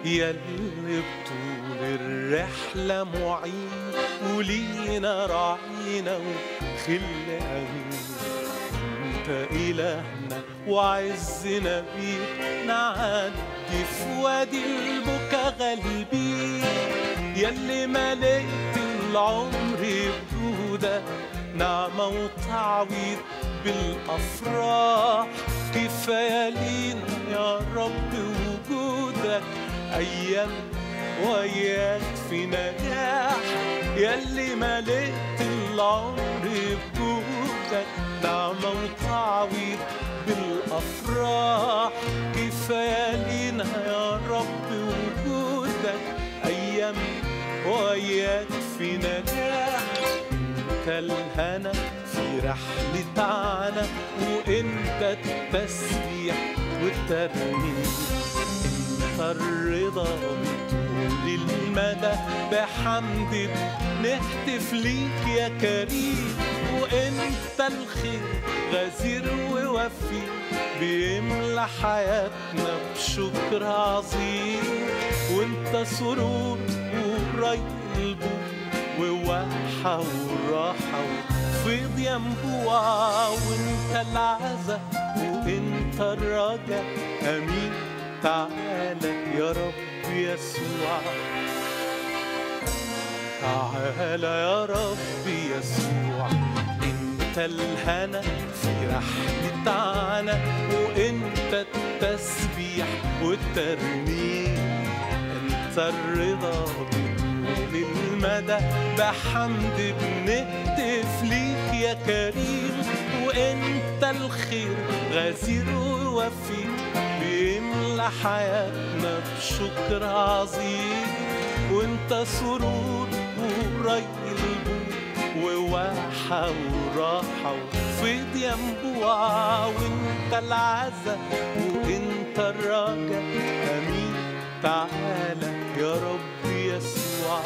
يلي بطول الرحلة معين ولينا راعينا وخل أمين انت إلهنا وعزنا بيك نعدي في وادي البكا غالبين يلي ملئت العمر بجودك نعمة وتعويض بالأفراح كفاية لينا يا رب وجودك أيام وياك في نجاح يلي ملئت العمر بجودك نعمة وتعويض بالأفراح كفاية لينا يا رب وجودك أيام وياك في نجاح انت الهنا في رحلة عنا وانت التسبيح والترنيم انت الرضا بطول المدى بحمد نهتف ليك يا كريم وانت الخير غزير ووفي بيملى حياتنا بشكر عظيم وانت سرور وري البوم وواحة وراحة وفيض ينبوع وانت العزة وانت الرجا امين تعالى يا رب يسوع تعالى يا رب يسوع انت الهنا في رحلة عنا وانت التسبيح والترنيم انت الرضا بطول المدى بحمد بنهتف ليك يا كريم وانت الخير غزير ووفي بيملى حياتنا بشكر عظيم وانت سرور وري البوم وواحة وراحة وفيض ينبوع وانت العزة وانت الرجا امين تعالى يا رب يسوع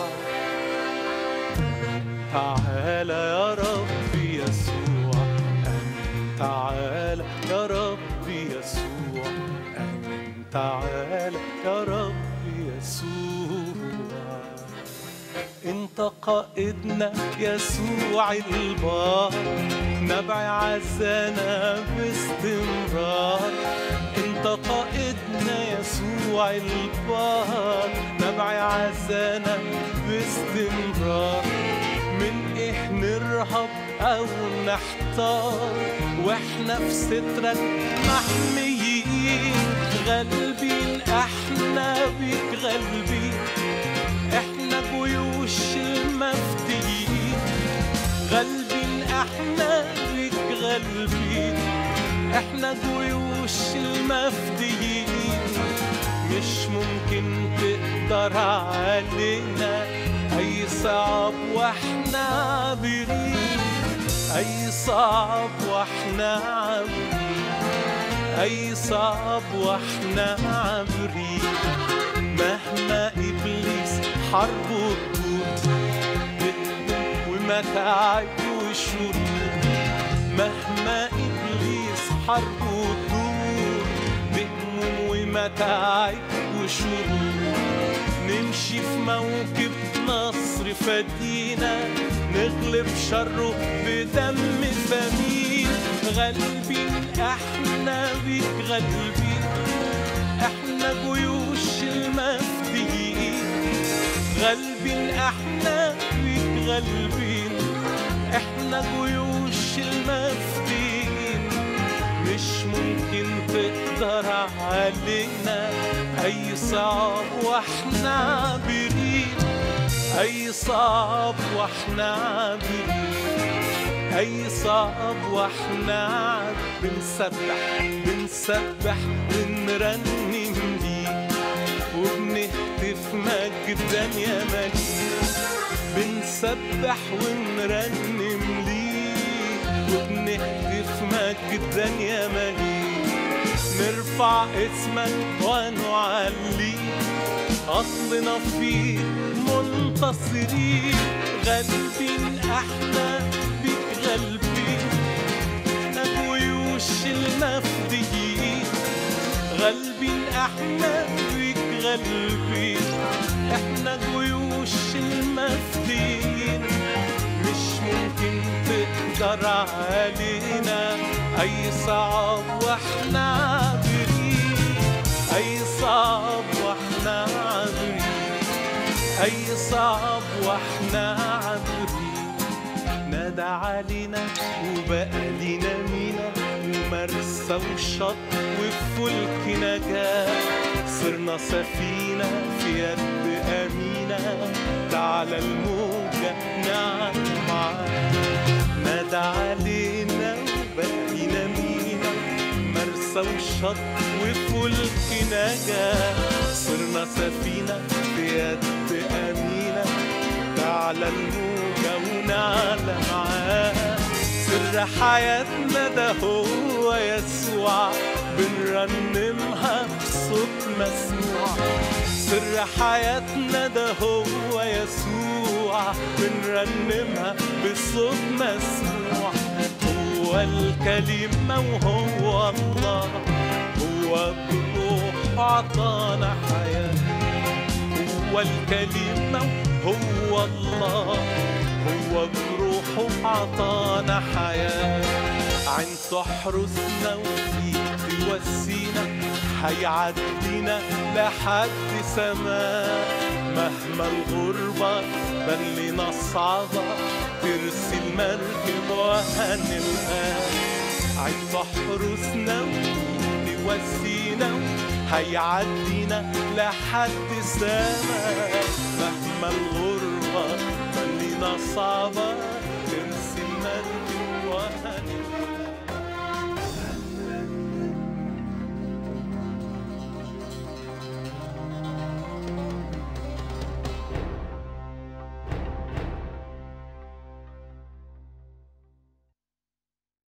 تعالى يا رب يسوع امين تعالى يا رب يسوع امين تعالى يا رب يسوع انت قائدنا يسوع البار نبع عزانا باستمرار انت قائدنا يسوع البار نبع عزانا باستمرار من ايه نرهب او نحتار واحنا في سترك محميين غالبين احنا بيك غالبين احنا جيوش المفتيين غالبين احنا بيك غالبين احنا جيوش المفتيين مش ممكن تقدر علينا اي صعب واحنا عابرين اي صعب واحنا عابرين اي صعب واحنا عابرين مهما ابليس حربه تدور ومتاعب وشرور مهما ابليس حربه تدور بهموم ومتاعب وشرور نمشي في موكب نصر فدينا نغلب شره بدم ثمين غالبين احنا بيك غالبين احنا جيوش المفديين غالبين احنا بيك غالبين احنا جيوش المفديين مش ممكن تقدر علينا اي صعب واحنا عابرين اي صعب واحنا عابرين اي صعب واحنا عاب بنسبح بنسبح ونرنم ليك وبنهتف مجدا يا مليك بنسبح ونرنم ليك وبنهتف مجدا يا مليك نرفع اسمك ونعليك أصلنا فيك منتصرين غالبين احنا بيك غالبين احنا جيوش المفديين غالبين احنا بيك غالبين احنا جيوش المفديين مش ممكن تقدر علينا اي صعب واحنا عابرين اي صعب واحنا عابرين اي صعب واحنا عابرين نادى علينا وبقى لينا مينا ومرسى وشط وفلك نجاة صرنا سفينة في يد أمينة تعالى الموجة نعم معاه نادى علينا وبقى لينا مينا مرسى وشط وفلك نجاة صرنا سفينة في يد أمينة تعالى الموجة ونعلى معاه سر حياتنا ده هو يسوع بنرنمها بصوت مسموع سر حياتنا ده هو يسوع بنرنمها بصوت مسموع هو الكلمة وهو الله هو بروح عطانا حياة هو الكلمة هو الله هو بروحه عطانا حياة عين تحرسنا وفيك توسينا هيعدينا لحد سماء مهما الغربة بلنا صعبة ترسل مركب وهنلقاها عين تحرسنا وفيك توسينا هيعدينا لحد سما مهما الغربة خلينا صعبة ترسل مركب وهنبقى